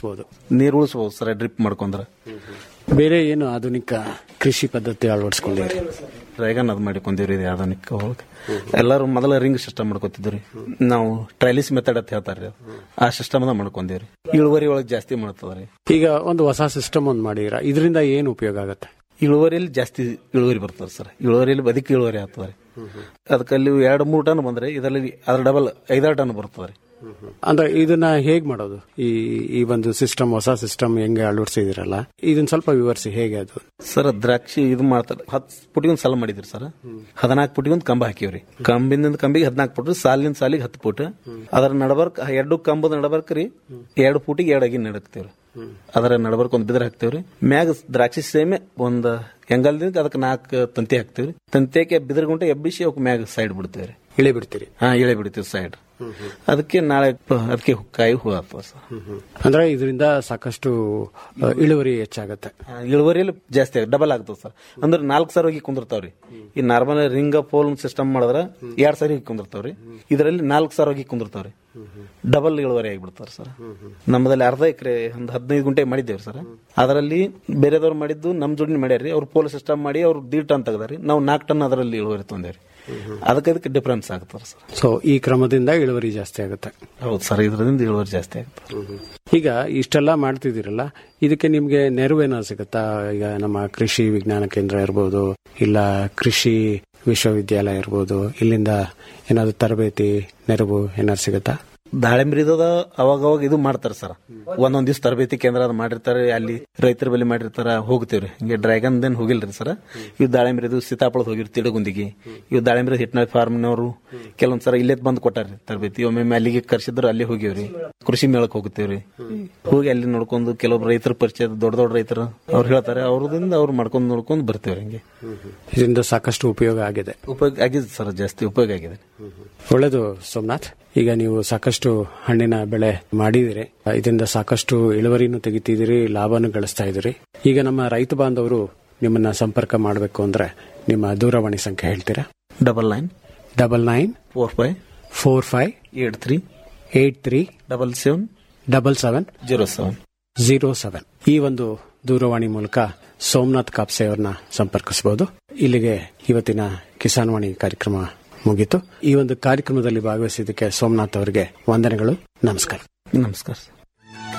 ಉಳಿಸಬಹುದು ನೀರು ಉಳಿಸ್ಬೋದು sir drip ಮಾಡ್ಕೊಂಡ್ರೆ ಬೇರೆ ಏನು ಆಧುನಿಕ ಕೃಷಿ ಪದ್ಧತಿ ಅಳವಡಿಸ್ಕೊಂಡಿರಿ ಡ್ರ್ಯಾಗನ್ ಅದ್ ಮಾಡಿಕೊಂಡೀವ್ರಿ ಇದು ಆಧುನಿಕ ಒಳಗೆ ಎಲ್ಲರೂ ಮೊದಲ ರಿಂಗ್ ಸಿಸ್ಟಮ್ ಮಾಡ್ಕೊತಿದ್ವಿ ನಾವು ಟ್ರೈಲಿಸ್ ಮೆಥಡ್ ಅಂತ ಹೇಳ್ತಾರ್ರಿ ಅದು. ಆ ಸಿಸ್ಟಮ್ ಅದ ಮಾಡ್ಕೊಂಡೇವ್ರಿ ಇಳುವರಿ ಒಳಗೆ ಜಾಸ್ತಿ ಮಾಡ್ತದ್ರಿ ಈಗ ಒಂದು ಹೊಸ ಸಿಸ್ಟಮ್ ಒಂದು ಮಾಡಿರ ಇದರಿಂದ ಏನು ಉಪಯೋಗ ಆಗುತ್ತೆ ಇಳುವರಿಯಲ್ಲಿ ಜಾಸ್ತಿ ಇಳುವರಿ ಬರ್ತದೆ ಸರ್ ಇಳುವರಿಯಲ್ಲಿ ಬದುಕಿ ಇಳುವರಿ ಆಗ್ತದೆ ಅದಕ್ಕೆ ಅಲ್ಲಿ ಎರಡು ಮೂರು ಟನ್ ಬಂದ್ರೆ ಇದರಲ್ಲಿ ಅದ್ರ ಡಬಲ್ ಐದಾರು ಟನ್ ಬರ್ತದೆ ಅಂದ್ರೆ ಇದನ್ನ ಹೇಗ್ ಮಾಡೋದು ಈ ಈ ಒಂದು ಸಿಸ್ಟಮ್ ಹೊಸ ಸಿಸ್ಟಮ್ ಹೆಂಗೆ ಅಳವಡಿಸಿದಿರಲ್ಲ ಇದನ್ನ ಸ್ವಲ್ಪ ವಿವರಿಸಿ ಹೇಗೆ ಅದು ಸರ್ ದ್ರಾಕ್ಷಿ ಇದು ಮಾಡ್ತಾರೆ ಹತ್ತು ಫುಟಿಗೆ ಒಂದು ಸಾಲ ಮಾಡಿದ್ರಿ ಸರ್ ಹದಿನಾಲ್ಕು ಫುಟಿಗೆ ಒಂದು ಕಂಬ ಹಾಕಿವ್ರಿ ಕಂಬಿನಿಂದ ಕಂಬಿಗೆ ಹದಿನಾಲ್ಕು ಫುಟ್ ಸಾಲಿನ ಸಾಲಿಗೆ ಹತ್ತು ಫುಟ್ ಅದರ ನಡಬರ್ಕ್ ಎರಡು ಕಂಬದ ನಡಬರ್ಕ್ ರೀ ಎರಡು ಫುಟಿಗೆ ಎರಡು ಅಗಿ ನಡಕ್ತೇವ್ರಿ ಅದರ ನಡಬರ್ಕ್ ಒಂದು ಬಿದ್ರ ಹಾಕ್ತೇವ್ರಿ ಮ್ಯಾಗ ದ್ರಾಕ್ಷಿ ಸೇಮೆ ಒಂದ್ ಹೆಂಗಲ್ದಿಂದ ಅದಕ್ಕೆ ನಾಲ್ಕು ತಂತಿ ಹಾಕ್ತೇವ್ರಿ ತಂತಿಯಾಕೆ ಬಿದ್ರ ಗುಂಟೆ ಎಬ್ಬಿಸಿ ಅವಕ್ಕೆ ಮ್ಯಾಗ ಸೈಡ್ ಬಿಡ್ತೇವ್ರಿ ಇಳಿ ಬಿಡ್ತೀರಿ ಹಾ ಇಳೆ ಬಿಡ್ತೀವಿ ಸೈಡ್ ಅದಕ್ಕೆ ನಾಳೆ ಪ- ಅದಕ್ಕೆ ಕಾಯಿ ಹೂ ಆಗ್ತದೆ ಸರ್ ಅಂದ್ರೆ ಇದರಿಂದ ಸಾಕಷ್ಟು ಅ, ಇಳುವರಿ ಹೆಚ್ಚಾಗತ್ತೆ ಆ, ಇಳುವರಿಯಲ್ಲಿ ಜಾಸ್ತಿ ಆಗುತ್ತೆ ಡಬಲ್ ಆಗ್ತದೆ ಸರ್ ಅಂದ್ರೆ ನಾಲ್ಕು ಸಾವಿರ ಹೋಗಿ ಕುಂದಿರ್ತಾವ್ರಿ ಈ ನಾರ್ಮಲ್ ರಿಂಗ್ ಪೋಲ್ ಸಿಸ್ಟಮ್ ಮಾಡಿದ್ರೆ ಎರಡ್ ಸಾವಿರ ಹೋಗಿ ಕುಂದಿರ್ತಾವ್ರಿ ಇದರಲ್ಲಿ ನಾಲ್ಕು ಸಾವಿರ ಹೋಗಿ ಕುಂದಿರ್ತಾವ್ರಿ ಡಬಲ್ ಇಳುವರಿ ಆಗಿಬಿಡ್ತಾರೆ ಸರ್ ನಮ್ಮದಲ್ಲಿ ಅರ್ಧ ಎಕರೆ ಒಂದು ಹದಿನೈದು ಗುಂಟೆ ಮಾಡಿದ್ದೇವ್ರಿ ಸರ್ ಅದರಲ್ಲಿ ಬೇರೆದವ್ರು ಮಾಡಿದ್ದು ನಮ್ ಜೋಡಿ ಮಾಡ್ಯಾರಿ ಅವ್ರು ಪೋಲ್ ಸಿಸ್ಟಮ್ ಮಾಡಿ ಅವ್ರು ದಿ ಟನ್ ತೆಗ್ದಾರಿ ನಾವು ನಾಲ್ಕು ಟನ್ ಅದರಲ್ಲಿ ಇಳುವರಿ ತೊಂದೇವ್ರಿ ಅದಕ್ಕೆ ಅದಕ್ಕೆ ಡಿಫ್ರೆನ್ಸ್ ಆಗ್ತಾರೆ ಸರ್ ಸೊ ಈ ಕ್ರಮದಿಂದ ಇಳುವರಿ ಜಾಸ್ತಿ ಆಗುತ್ತೆ ಹೌದು ಸರ್ ಇದರಿಂದ ಇಳುವರಿ ಜಾಸ್ತಿ ಆಗ್ತದೆ ಈಗ ಇಷ್ಟೆಲ್ಲ ಮಾಡ್ತಿದ್ದೀರಲ್ಲ ಇದಕ್ಕೆ ನಿಮ್ಗೆ ನೆರವೇನಾದ್ರು ಸಿಗುತ್ತಾ ಈಗ ನಮ್ಮ ಕೃಷಿ ವಿಜ್ಞಾನ ಕೇಂದ್ರ ಇರ್ಬೋದು ಇಲ್ಲ ಕೃಷಿ ವಿಶ್ವವಿದ್ಯಾಲಯ ಇರ್ಬೋದು ಇಲ್ಲಿಂದ ಏನಾದ್ರು ತರಬೇತಿ ನೆರವು ಏನಾದ್ರು ಸಿಗುತ್ತಾ ದಾಳಿಂಬ್ರಿದ ಅವಾಗ ಅವಾಗ ಇದು ಮಾಡ್ತಾರೆ ಸರ್ ಒಂದೊಂದ್ ದಿವ್ಸ ತರಬೇತಿ ಕೇಂದ್ರ ಅದು ಮಾಡಿರ್ತಾರೆ ಅಲ್ಲಿ ರೈತರ ಬಳಿ ಮಾಡಿರ್ತಾರ ಹೋಗ್ತೇವ್ರಿ ಹಿಂಗೆ ಡ್ರ್ಯಾಗನ್ ದೇನ್ ಹೋಗಿಲ್ರಿ ಸರ್ ಇವ್ ದಾಳಿಂಬ್ರಿದು ಸೀತಾಫಳದ ಹೋಗಿರ್ ತಿಡಗುಂದಿಗೆ ಇವ್ ದಾಳಿಂಬ್ರಿ ಹಿಟ್ನಾಳ್ ಫಾರ್ಮ್ನವರು ಕೆಲವೊಂದ್ ಸರ ಇಲ್ಲೇ ಬಂದು ಕೊಟ್ಟಾರ್ರಿ ತರಬೇತಿ ಒಮ್ಮೆ ಅಲ್ಲಿಗೆ ಕರ್ಸಿದ್ರು ಅಲ್ಲಿ ಹೋಗಿವ್ರಿ ಕೃಷಿ ಮೇಳಕ್ ಹೋಗ್ತೇವ್ರಿ ಹೋಗಿ ಅಲ್ಲಿ ನೋಡ್ಕೊಂಡು ಕೆಲವೊಬ್ರು ರೈತರ ಪರಿಚಯ ದೊಡ್ಡ ದೊಡ್ಡ ರೈತರು ಅವ್ರು ಹೇಳ್ತಾರೆ ಅವ್ರದಿಂದ ಅವ್ರು ಮಾಡ್ಕೊಂಡು ನೋಡ್ಕೊಂಡು ಬರ್ತೇವ್ರಿ ಹಿಂಗೆ ಇದರಿಂದ ಸಾಕಷ್ಟು ಉಪಯೋಗ ಆಗಿದೆ ಉಪಯೋಗ ಆಗಿದೆ ಸರ್ ಜಾಸ್ತಿ ಉಪಯೋಗ ಆಗಿದೆ ಒಳ್ಳೆಯದು ಸೋಮನಾಥ್ ಈಗ ನೀವು ಸಾಕಷ್ಟು ಹಣ್ಣಿನ ಬೆಳೆ ಮಾಡಿದಿರಿ ಇದರಿಂದ ಸಾಕಷ್ಟು ಇಳುವರಿನೂ ತೆಗಿತಿದ್ದೀರಿ ಲಾಭನೂ ಗಳಿಸ್ತಾ ಇದ್ದೀರಿ ಈಗ ನಮ್ಮ ರೈತ ಬಾಂಧವರು ನಿಮ್ಮನ್ನ ಸಂಪರ್ಕ ಮಾಡಬೇಕು ಅಂದ್ರೆ ನಿಮ್ಮ ದೂರವಾಣಿ ಸಂಖ್ಯೆ ಹೇಳ್ತೀರಾ double nine double nine four five four five eight three eight three double seven double seven zero seven zero seven ಈ ಒಂದು ದೂರವಾಣಿ ಮೂಲಕ ಸೋಮನಾಥ್ ಕಾಪ್ಸೆ ಅವ್ರನ್ನ ಸಂಪರ್ಕಿಸಬಹುದು ಇಲ್ಲಿಗೆ ಇವತ್ತಿನ ಕಿಸಾನ್ ವಾಣಿ ಕಾರ್ಯಕ್ರಮ ಮುಗೀತು ಈ ಒಂದು ಕಾರ್ಯಕ್ರಮದಲ್ಲಿ ಭಾಗವಹಿಸಿದ್ದಕ್ಕೆ ಸೋಮನಾಥ್ ಅವರಿಗೆ ವಂದನೆಗಳು ನಮಸ್ಕಾರ ನಮಸ್ಕಾರ